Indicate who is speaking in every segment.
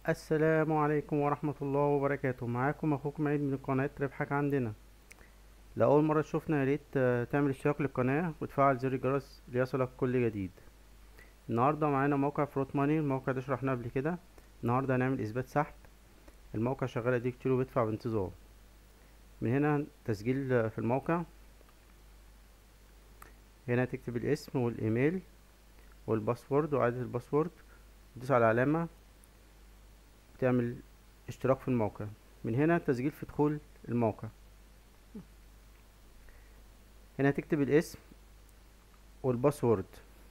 Speaker 1: السلام عليكم ورحمة الله وبركاته معاكم اخوكم عيد من قناة ربحك عندنا لأول مرة تشوفنا ياريت آه، تعمل اشتراك للقناة وتفعل زر الجرس ليصلك كل جديد النهاردة معانا موقع فروت ماني الموقع ده شرحناه قبل كده النهاردة هنعمل اثبات سحب الموقع شغال اديك كتير وبيدفع بانتظام من هنا تسجيل آه، في الموقع هنا هتكتب الاسم والايميل والباسورد وعدد الباسورد تدوس على علامة تعمل اشتراك في الموقع من هنا تسجيل في دخول الموقع هنا هتكتب الاسم والباسورد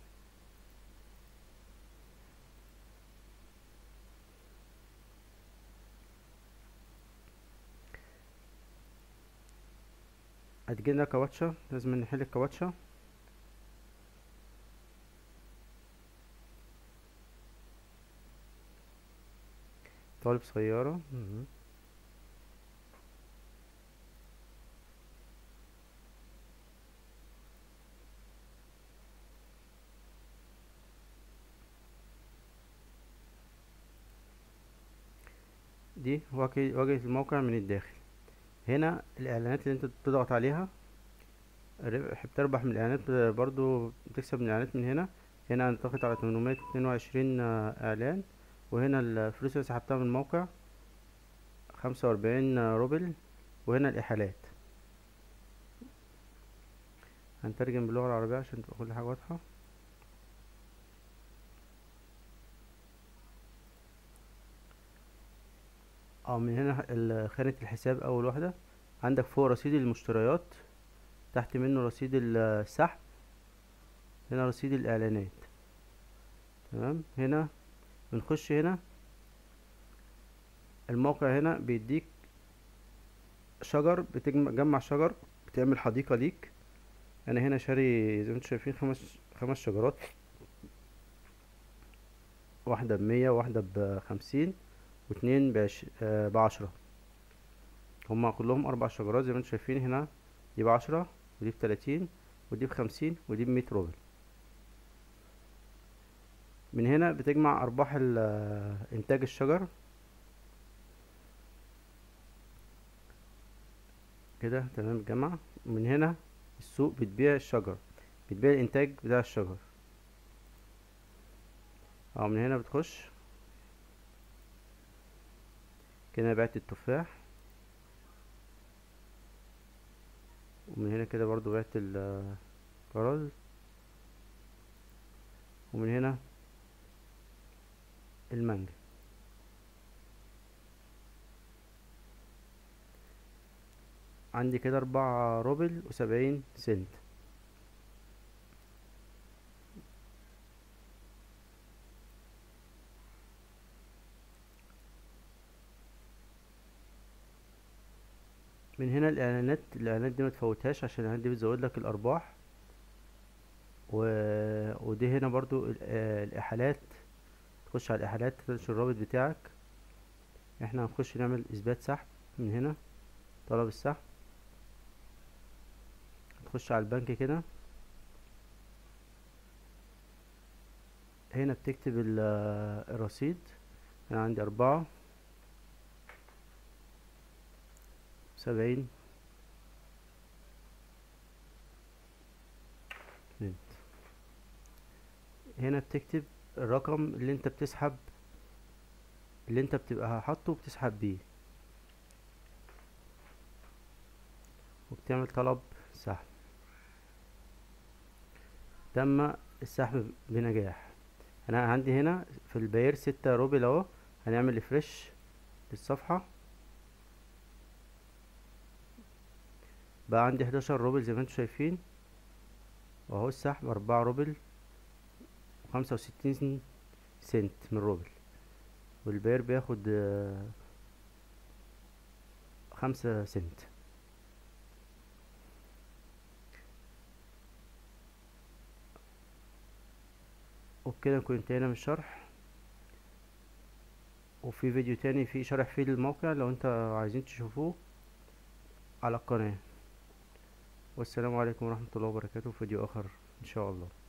Speaker 1: هتجيلنا كواتشة لازم نحل الكواتشة طالب سيارة مهم. دي واجهة واجهة الموقع من الداخل هنا الاعلانات اللي انت بتضغط عليها الربح بتربح من الاعلانات برضو بتكسب من الاعلانات من هنا هنا انا ضاغط على 822 اعلان وهنا الفلوس اللي سحبتها من الموقع خمسة وأربعين روبل وهنا الإحالات هنترجم باللغة العربية عشان تبقى كل حاجة واضحة اه من هنا ال- خانة الحساب أول واحدة عندك فوق رصيد المشتريات تحت منه رصيد السحب هنا رصيد الإعلانات تمام هنا بنخش هنا الموقع هنا بيديك شجر بتجمع شجر بتعمل حديقة ليك انا هنا شاري زي ما انتم شايفين خمس خمس شجرات واحدة بمية واحدة بخمسين واتنين بعش... آه بعشرة هما كلهم اربع شجرات زي ما انتم شايفين هنا دي بعشرة ودي بتلاتين ودي بخمسين ودي بمية روبل من هنا بتجمع ارباح انتاج الشجر كده تمام الجمع من هنا السوق بتبيع الشجر بتبيع الانتاج بتاع الشجر اه من هنا بتخش كده بعت التفاح ومن هنا كده برضو بعت الكرز ومن هنا المانجا عندي كده اربعة روبل وسبعين سنت من هنا الاعلانات الاعلانات دي ما تفوتهاش عشان الاعلانات دي بتزود لك الارباح و... ودي هنا برضو ال- آه، الاحالات تخش على الاحالات تنشر الرابط بتاعك احنا هنخش نعمل اثبات سحب من هنا طلب السحب تخش على البنك كده هنا بتكتب ال- آه، الرصيد انا عندي اربعة سبعين سنت هنا بتكتب الرقم اللي انت بتسحب اللي انت بتبقى حاطه وبتسحب بيه وبتعمل طلب سحب تم السحب بنجاح انا عندي هنا في الباير ستة روبل اهو هنعمل ريفرش للصفحة بقى عندي حداشر روبل زي ما انتم شايفين واهو السحب اربعة روبل وخمسة وستين سنت من روبل والباير بياخد آه، خمسة سنت وبكده نكون انتهينا من الشرح وفي فيديو تاني فيه شرح فيه الموقع لو انت عايزين تشوفوه على القناة والسلام عليكم ورحمة الله وبركاته في فيديو آخر إن شاء الله